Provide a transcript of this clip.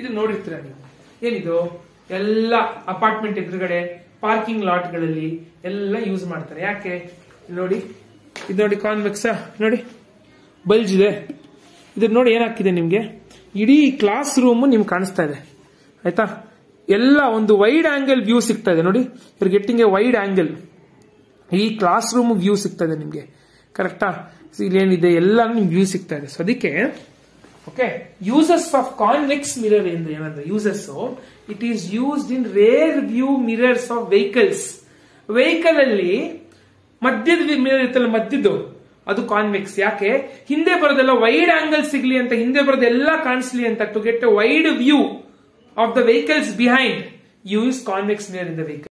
ಇದು ನೋಡಿರ್ತೀರ ನೀವು ಏನಿದು ಎಲ್ಲ ಅಪಾರ್ಟ್ಮೆಂಟ್ ಎದುರುಗಡೆ ಪಾರ್ಕಿಂಗ್ ಲಾಟ್ಗಳಲ್ಲಿ ಎಲ್ಲ ಯೂಸ್ ಮಾಡ್ತಾರೆ ಯಾಕೆ ಇಲ್ಲಿ ನೋಡಿ ಇದು ನೋಡಿ ಕಾನ್ವೆಕ್ಸ್ ನೋಡಿ ಬಲ್ಜ್ ಇದೆ ಇದು ನೋಡಿ ಏನಾಗ್ತಿದೆ ನಿಮ್ಗೆ ಇಡೀ ಕ್ಲಾಸ್ ರೂಮ್ ನಿಮ್ಗೆ ಕಾಣಿಸ್ತಾ ಇದೆ ಆಯ್ತಾ ಎಲ್ಲ ಒಂದು ವೈಡ್ ಆಂಗಲ್ ವ್ಯೂ ಸಿಗ್ತಾ ಇದೆ ನೋಡಿ ಇರ್ ಗೆಟ್ಟಿಂಗ್ ಎ ವೈಡ್ ಆಂಗಲ್ ಈ ಕ್ಲಾಸ್ ರೂಮ್ ವ್ಯೂ ಸಿಗ್ತಾ ಇದೆ ನಿಮ್ಗೆ ಕರೆಕ್ಟಾ ಇಲ್ಲೇನಿದೆ ಎಲ್ಲ ನಿಮ್ಗೆ ವ್ಯೂ ಸಿಗ್ತಾ ಇದೆ ಸೊ ಅದಕ್ಕೆ okay uses of convex mirror ಎಂದು ಏನಂದ್ರೆ uses it is used in rear view mirrors of vehicles vehicle ಅಲ್ಲಿ ಮಧ್ಯದ ಮಿರರ್ ಇರ್ತಲ್ಲ ಮಧ್ಯದ್ದು ಅದು ಕಾನ್ವೆಕ್ಸ್ ಯಾಕೆ ಹಿಂದೆ ಬರೋದೆಲ್ಲ ವೈಡ್ ಆಂಗಲ್ ಸಿಗ್ಲಿ ಅಂತ ಹಿಂದೆ ಬರೋದೆಲ್ಲ ಕಾಣಿಸ್ಲಿ ಅಂತ to get a wide view of the vehicles behind use convex mirror in the vehicle